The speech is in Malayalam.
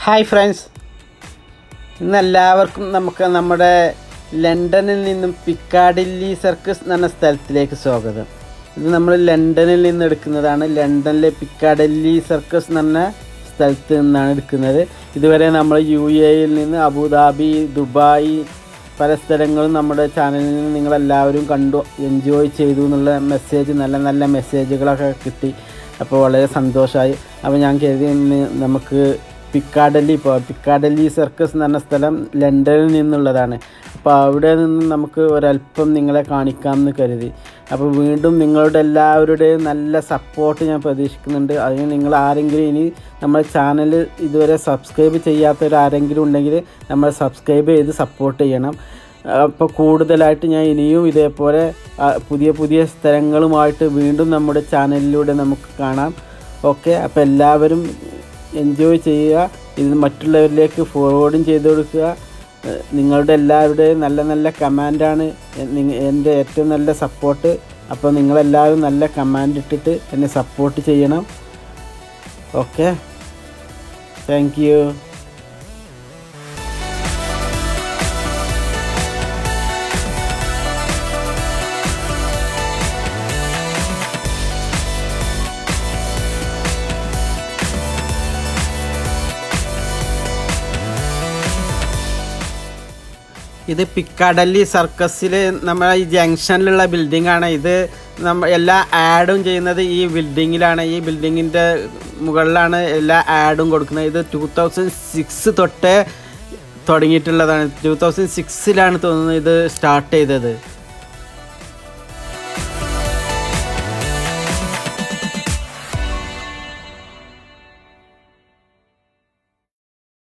ഹായ് ഫ്രണ്ട്സ് ഇന്ന് എല്ലാവർക്കും നമുക്ക് നമ്മുടെ ലണ്ടനിൽ നിന്നും പിക്കാഡില്ലി സർക്കസ് എന്ന് പറഞ്ഞ സ്ഥലത്തിലേക്ക് സ്വാഗതം ഇത് നമ്മൾ ലണ്ടനിൽ നിന്ന് എടുക്കുന്നതാണ് ലണ്ടനിലെ പിക്കാഡല്ലി സർക്കസ് എന്ന് പറഞ്ഞ സ്ഥലത്ത് നിന്നാണ് എടുക്കുന്നത് ഇതുവരെ നമ്മൾ യു എയിൽ നിന്ന് അബുദാബി ദുബായ് പല സ്ഥലങ്ങളും നമ്മുടെ ചാനലിൽ നിന്ന് നിങ്ങളെല്ലാവരും കണ്ടു എൻജോയ് ചെയ്തു എന്നുള്ള മെസ്സേജ് നല്ല നല്ല മെസ്സേജുകളൊക്കെ കിട്ടി അപ്പോൾ വളരെ സന്തോഷമായി അപ്പോൾ ഞാൻ കരുതി ഇന്ന് നമുക്ക് പിക്കാഡല്ലി പോകാം പിക്കാഡല്ലി സർക്കസ് എന്ന് പറഞ്ഞ സ്ഥലം ലണ്ടനിൽ നിന്നുള്ളതാണ് അപ്പോൾ അവിടെ നിന്ന് നമുക്ക് ഒരല്പം നിങ്ങളെ കാണിക്കാമെന്ന് കരുതി അപ്പോൾ വീണ്ടും നിങ്ങളുടെ എല്ലാവരുടെയും നല്ല സപ്പോർട്ട് ഞാൻ പ്രതീക്ഷിക്കുന്നുണ്ട് അതിന് നിങ്ങൾ ആരെങ്കിലും ഇനി നമ്മുടെ ചാനൽ ഇതുവരെ സബ്സ്ക്രൈബ് ചെയ്യാത്തവരാരെങ്കിലും ഉണ്ടെങ്കിൽ നമ്മൾ സബ്സ്ക്രൈബ് ചെയ്ത് സപ്പോർട്ട് ചെയ്യണം അപ്പോൾ കൂടുതലായിട്ട് ഞാൻ ഇനിയും ഇതേപോലെ ആ, പുതിയ പുതിയ സ്ഥലങ്ങളുമായിട്ട് വീണ്ടും നമ്മുടെ ചാനലിലൂടെ നമുക്ക് കാണാം ഓക്കെ അപ്പോൾ എല്ലാവരും എൻജോയ് ചെയ്യുക ഇത് മറ്റുള്ളവരിലേക്ക് ഫോർവേഡും ചെയ്ത് കൊടുക്കുക ഏഹ് നിങ്ങളുടെ എല്ലാവരുടെയും നല്ല നല്ല കമാൻഡാണ് എൻ്റെ ഏറ്റവും നല്ല സപ്പോർട്ട് അപ്പോൾ നിങ്ങളെല്ലാവരും നല്ല കമാൻഡ് ഇട്ടിട്ട് എന്നെ സപ്പോർട്ട് ചെയ്യണം ഓക്കെ താങ്ക് യു ഇത് പിക്കാഡല്ലി സർക്കസിൽ നമ്മുടെ ഈ ജംഗ്ഷനിലുള്ള ബിൽഡിംഗ് ആണ് ഇത് നമ്മ എല്ലാ ആഡും ചെയ്യുന്നത് ഈ ബിൽഡിങ്ങിലാണ് ഈ ബിൽഡിങ്ങിൻ്റെ മുകളിലാണ് എല്ലാ ആഡും കൊടുക്കുന്നത് ഇത് ടൂ തൗസൻഡ് സിക്സ് തൊട്ടേ തുടങ്ങിയിട്ടുള്ളതാണ് ടൂ തൗസൻഡ് സിക്സിലാണ് തോന്നുന്നത് ഇത് സ്റ്റാർട്ട് ചെയ്തത്